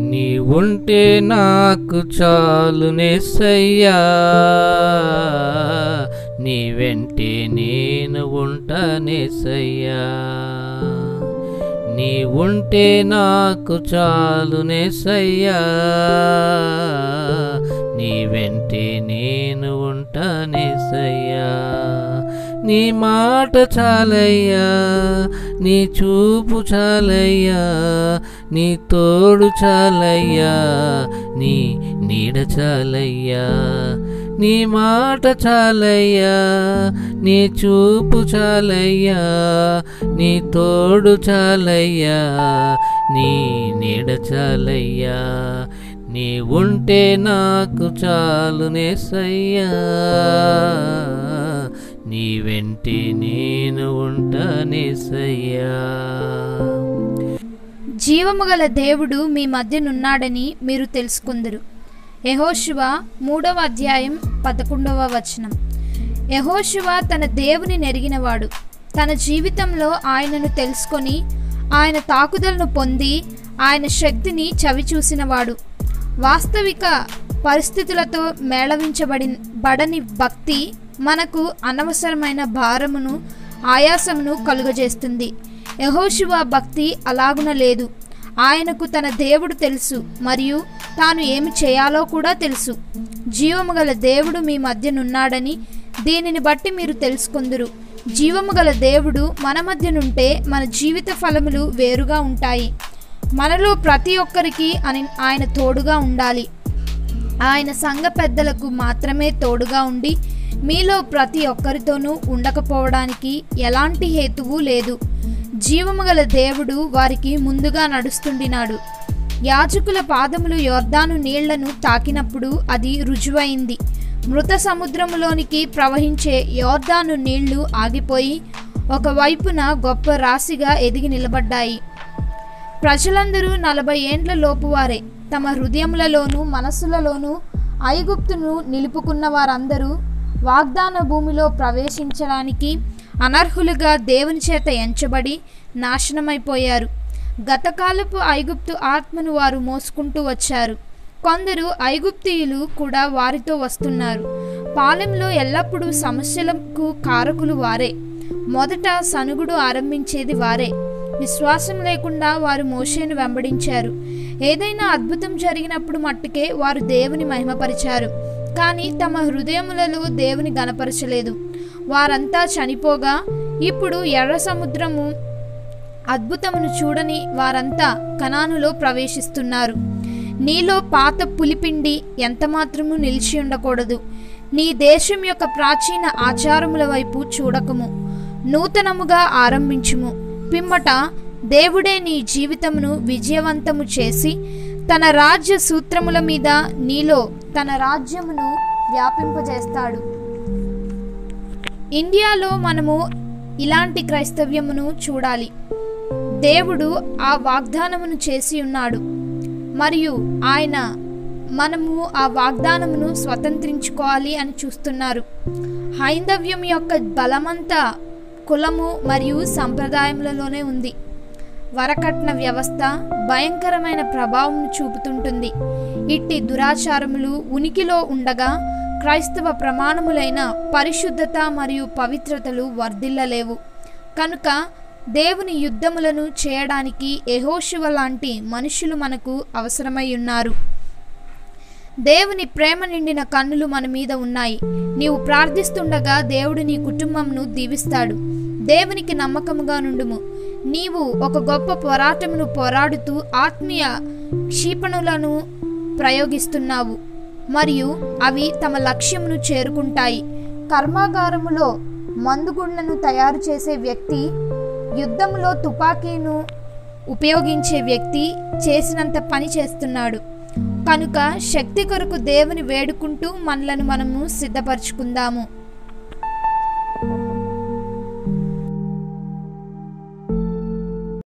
నీ ఉంటే నాకు చాలునేసయ్యా నీ వెంటే నేను ఉంటానేసయ్యా నీ ఉంటే నాకు చాలునేసయ్యా నీ వెంటే నేను ఉంటానేసయ్యా నీ మాట చాలయ్యా నీ చూపు చాలయ్యా నీ తోడు చాలయ్యా నీ నీడ చాలయ్యా నీ మాట చాలయ్యా నీ చూపు చాలయ్యా నీ తోడు చాలయ్యా నీ నీడ చాలయ్యా నీ ఉంటే నాకు చాలునేసయ్యా నీ వెంటే నేను ఉంటానేసయ్యా జీవము గల దేవుడు మీ మధ్యనున్నాడని మీరు తెలుసుకుందరు యహోశివ మూడవ అధ్యాయం పదకొండవ వచనం యహోశివ తన దేవుని నెరిగినవాడు తన జీవితంలో ఆయనను తెలుసుకొని ఆయన తాకుదలను పొంది ఆయన శక్తిని చవిచూసినవాడు వాస్తవిక పరిస్థితులతో మేళవించబడి బడని భక్తి మనకు అనవసరమైన భారమును ఆయాసమును కలుగజేస్తుంది యహోశివ భక్తి అలాగున లేదు ఆయనకు తన దేవుడు తెలుసు మరియు తాను ఏమి చేయాలో కూడా తెలుసు జీవము గల దేవుడు మీ మధ్యనున్నాడని దీనిని బట్టి మీరు తెలుసుకుందురు జీవము గల దేవుడు మన మధ్యనుంటే మన జీవిత ఫలములు వేరుగా ఉంటాయి మనలో ప్రతి ఒక్కరికి అని ఆయన తోడుగా ఉండాలి ఆయన సంఘ పెద్దలకు మాత్రమే తోడుగా ఉండి మీలో ప్రతి ఒక్కరితోనూ ఉండకపోవడానికి ఎలాంటి హేతువు లేదు జీవము గల దేవుడు వారికి ముందుగా నడుస్తుండినాడు యాజకుల పాదములు యోర్దాను నీళ్లను తాకినప్పుడు అది రుజువైంది మృత సముద్రములోనికి ప్రవహించే యోర్దాను నీళ్లు ఆగిపోయి ఒకవైపున గొప్ప రాశిగా ఎదిగి నిలబడ్డాయి ప్రజలందరూ నలభై ఏండ్ల లోపువారే తమ హృదయములలోనూ మనస్సులలోనూ ఐగుప్తును నిలుపుకున్న వారందరూ వాగ్దాన భూమిలో ప్రవేశించడానికి అనర్హులుగా దేవుని చేత ఎంచబడి నాశనమైపోయారు గతకాలపు ఐగుప్తు ఆత్మను వారు మోసుకుంటూ వచ్చారు కొందరు ఐగుప్తీయులు కూడా వారితో వస్తున్నారు పాలెంలో ఎల్లప్పుడూ సమస్యలకు కారకులు వారే మొదట సనుగుడు ఆరంభించేది వారే విశ్వాసం లేకుండా వారు మోషేను వెంబడించారు ఏదైనా అద్భుతం జరిగినప్పుడు మట్టుకే వారు దేవుని మహిమపరిచారు కానీ తమ హృదయములలో దేవుని గనపరచలేదు వారంతా చనిపోగా ఇప్పుడు ఎర్ర సముద్రము అద్భుతమును చూడని వారంతా కనానులో ప్రవేశిస్తున్నారు నీలో పాత పులిపిండి ఎంతమాత్రము నిలిచి ఉండకూడదు నీ దేశం యొక్క ప్రాచీన ఆచారముల వైపు చూడకము నూతనముగా ఆరంభించుము పిమ్మట దేవుడే నీ జీవితమును విజయవంతము చేసి తన రాజ్య సూత్రముల మీద నీలో తన రాజ్యమును వ్యాపింపజేస్తాడు ఇండియాలో మనము ఇలాంటి క్రైస్తవ్యమును చూడాలి దేవుడు ఆ వాగ్దానమును చేసి ఉన్నాడు మరియు ఆయన మనము ఆ వాగ్దానమును స్వతంత్రించుకోవాలి అని చూస్తున్నారు హైందవ్యం యొక్క బలమంతా కులము మరియు సంప్రదాయములలోనే ఉంది వరకట్న వ్యవస్థ భయంకరమైన ప్రభావం చూపుతుంటుంది ఇట్టి దురాచారములు ఉనికిలో ఉండగా క్రైస్తవ ప్రమాణములైన పరిశుద్ధత మరియు పవిత్రతలు వర్ధిల్లలేవు కనుక దేవుని యుద్ధములను చేయడానికి ఎహోశివ లాంటి మనుషులు మనకు అవసరమై ఉన్నారు దేవుని ప్రేమ నిండిన కన్నులు మన మీద ఉన్నాయి నీవు ప్రార్థిస్తుండగా దేవుడు నీ కుటుంబంను దీవిస్తాడు దేవునికి నమ్మకముగా నుండుము నీవు ఒక గొప్ప పోరాటమును పోరాడుతూ ఆత్మీయ క్షిపణులను ప్రయోగిస్తున్నావు మరియు అవి తమ లక్ష్యమును చేరుకుంటాయి కర్మాగారములో మందుగుండ్లను తయారు చేసే వ్యక్తి యుద్ధములో తుపాకీను ఉపయోగించే వ్యక్తి చేసినంత పని చేస్తున్నాడు కనుక శక్తి కొరకు దేవుని వేడుకుంటూ మనలను మనము సిద్ధపరచుకుందాము